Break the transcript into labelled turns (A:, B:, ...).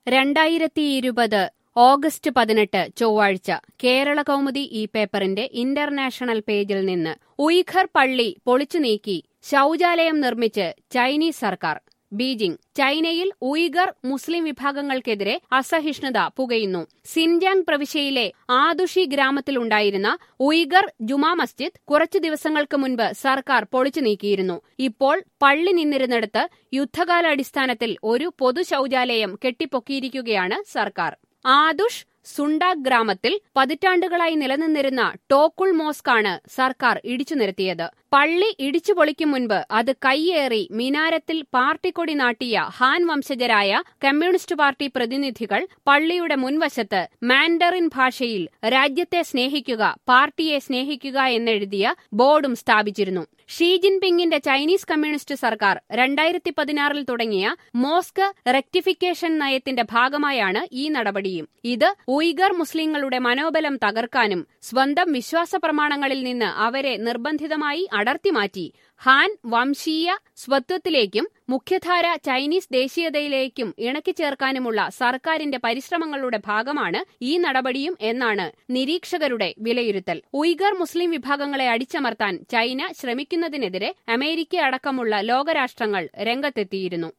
A: രണ്ടായിരത്തി ഇരുപത് ഓഗസ്റ്റ് പതിനെട്ട് ചൊവ്വാഴ്ച കേരള കൗമുദി ഈ പേപ്പറിന്റെ ഇന്റർനാഷണൽ പേജിൽ നിന്ന് ഉയ്ഘർ പള്ളി പൊളിച്ചു നീക്കി ശൗചാലയം നിർമ്മിച്ച് ചൈനീസ് സർക്കാർ ബീജിംഗ് ചൈനയിൽ ഉയ്ഗർ മുസ്ലിം വിഭാഗങ്ങൾക്കെതിരെ അസഹിഷ്ണുത പുകയുന്നു സിൻജാങ് പ്രവിശ്യയിലെ ആദുഷി ഗ്രാമത്തിലുണ്ടായിരുന്ന ഉയ്ഗർ ജുമാ മസ്ജിദ് കുറച്ചു ദിവസങ്ങൾക്ക് മുൻപ് സർക്കാർ പൊളിച്ചു നീക്കിയിരുന്നു ഇപ്പോൾ പള്ളി നിന്നിരുന്നിടത്ത് യുദ്ധകാലാടിസ്ഥാനത്തിൽ ഒരു പൊതു ശൗചാലയം കെട്ടിപ്പൊക്കിയിരിക്കുകയാണ് സർക്കാർ ആദുഷ് സുണ്ടാക് ഗ്രാമത്തിൽ പതിറ്റാണ്ടുകളായി നിലനിന്നിരുന്ന ടോക്കുൾ മോസ്കാണ് സർക്കാർ ഇടിച്ചു നിരത്തിയത് പള്ളി ഇടിച്ചു പൊളിക്കും മുൻപ് അത് കൈയേറി മിനാരത്തിൽ പാർട്ടിക്കൊടി നാട്ടിയ ഹാൻ വംശജരായ കമ്മ്യൂണിസ്റ്റ് പാർട്ടി പ്രതിനിധികൾ പള്ളിയുടെ മുൻവശത്ത് മാൻഡറിൻ ഭാഷയിൽ രാജ്യത്തെ സ്നേഹിക്കുക പാർട്ടിയെ സ്നേഹിക്കുക എന്നെഴുതിയ ബോർഡും സ്ഥാപിച്ചിരുന്നു ഷീ ജിൻപിങ്ങിന്റെ ചൈനീസ് കമ്മ്യൂണിസ്റ്റ് സർക്കാർ രണ്ടായിരത്തി പതിനാറിൽ തുടങ്ങിയ മോസ്ക് റെക്ടിഫിക്കേഷൻ നയത്തിന്റെ ഭാഗമായാണ് ഈ നടപടിയും ഇത് ഉയ്ഗർ മുസ്ലിങ്ങളുടെ മനോബലം തകർക്കാനും സ്വന്തം വിശ്വാസ പ്രമാണങ്ങളിൽ നിന്ന് അവരെ നിർബന്ധിതമായി അടർത്തിമാറ്റി ഹാൻ വംശീയ സ്വത്വത്തിലേക്കും മുഖ്യധാര ചൈനീസ് ദേശീയതയിലേക്കും ഇണക്കിച്ചേർക്കാനുമുള്ള സർക്കാരിന്റെ പരിശ്രമങ്ങളുടെ ഭാഗമാണ് ഈ നടപടിയും എന്നാണ് നിരീക്ഷകരുടെ വിലയിരുത്തൽ ഉയ്ഗർ മുസ്ലിം വിഭാഗങ്ങളെ അടിച്ചമർത്താൻ ചൈന ശ്രമിക്കുന്നതിനെതിരെ അമേരിക്ക അടക്കമുള്ള ലോകരാഷ്ട്രങ്ങൾ രംഗത്തെത്തിയിരുന്നു